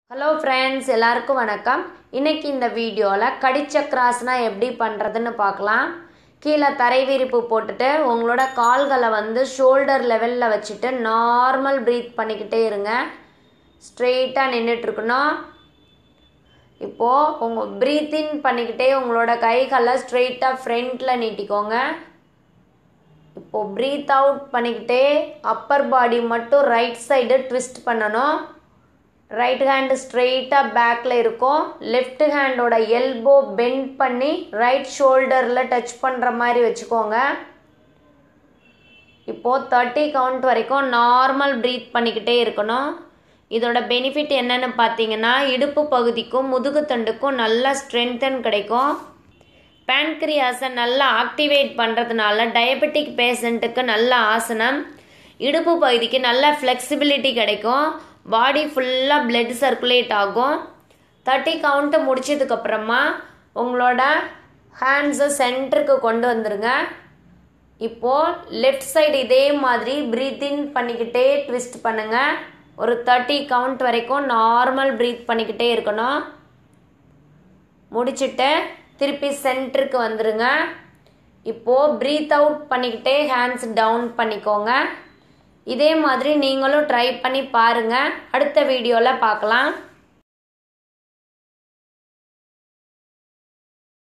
hello friends எல்லாருக்கும் வணக்கம் இன்னைக்கு இந்த வீடியோவில் கடிச்சக்ராஸ்னா எப்படி பண்ணுறதுன்னு பார்க்கலாம் கீழே தரை விரிப்பு போட்டுட்டு உங்களோட கால்களை வந்து ஷோல்டர் லெவலில் வச்சுட்டு நார்மல் ப்ரீத் பண்ணிக்கிட்டே இருங்க ஸ்ட்ரெயிட்டாக நின்றுட்டுருக்கணும் இப்போது உங்கள் ப்ரீத் இன் பண்ணிக்கிட்டே உங்களோட கைகளை ஸ்ட்ரெயிட்டாக ஃப்ரண்ட்டில் நீட்டிக்கோங்க இப்போது ப்ரீத் அவுட் பண்ணிக்கிட்டே அப்பர் பாடி மட்டும் ரைட் சைடு ட்விஸ்ட் பண்ணணும் ரைட் ஹேண்டு ஸ்ட்ரெயிட்டாக பேக்கில் இருக்கும் லெஃப்ட் ஹேண்டோட எல்போ பெண்ட் பண்ணி ரைட் ஷோல்டரில் டச் பண்ணுற மாதிரி வச்சுக்கோங்க இப்போது தேர்ட்டி கவுண்ட் வரைக்கும் நார்மல் ப்ரீத் பண்ணிக்கிட்டே இருக்கணும் இதோட பெனிஃபிட் என்னென்னு பார்த்தீங்கன்னா இடுப்பு பகுதிக்கும் முதுகு தண்டுக்கும் நல்லா ஸ்ட்ரென்தன் கிடைக்கும் பேன்க்ரியாஸை நல்லா ஆக்டிவேட் பண்ணுறதுனால டயபெட்டிக் பேஷண்ட்டுக்கு நல்ல ஆசனம் இடுப்பு பகுதிக்கு நல்ல ஃப்ளெக்சிபிலிட்டி கிடைக்கும் பாடி ஃபுல்லாக பிளட் சர்க்குலேட் ஆகும் தேர்ட்டி கவுண்ட்டு முடிச்சதுக்கப்புறமா உங்களோட ஹேண்ட்ஸை சென்டருக்கு கொண்டு வந்துருங்க இப்போது லெஃப்ட் சைடு இதே மாதிரி ப்ரீத் இன் பண்ணிக்கிட்டே ட்விஸ்ட் பண்ணுங்கள் ஒரு தேர்ட்டி கவுண்ட் வரைக்கும் நார்மல் ப்ரீத் பண்ணிக்கிட்டே இருக்கணும் முடிச்சுட்டு திருப்பி சென்டருக்கு வந்துருங்க இப்போது ப்ரீத் அவுட் பண்ணிக்கிட்டே ஹேண்ட்ஸ் டவுன் பண்ணிக்கோங்க இதே மாதிரி நீங்களும் ட்ரை பண்ணி பாருங்கள் அடுத்த வீடியோவில் பார்க்கலாம்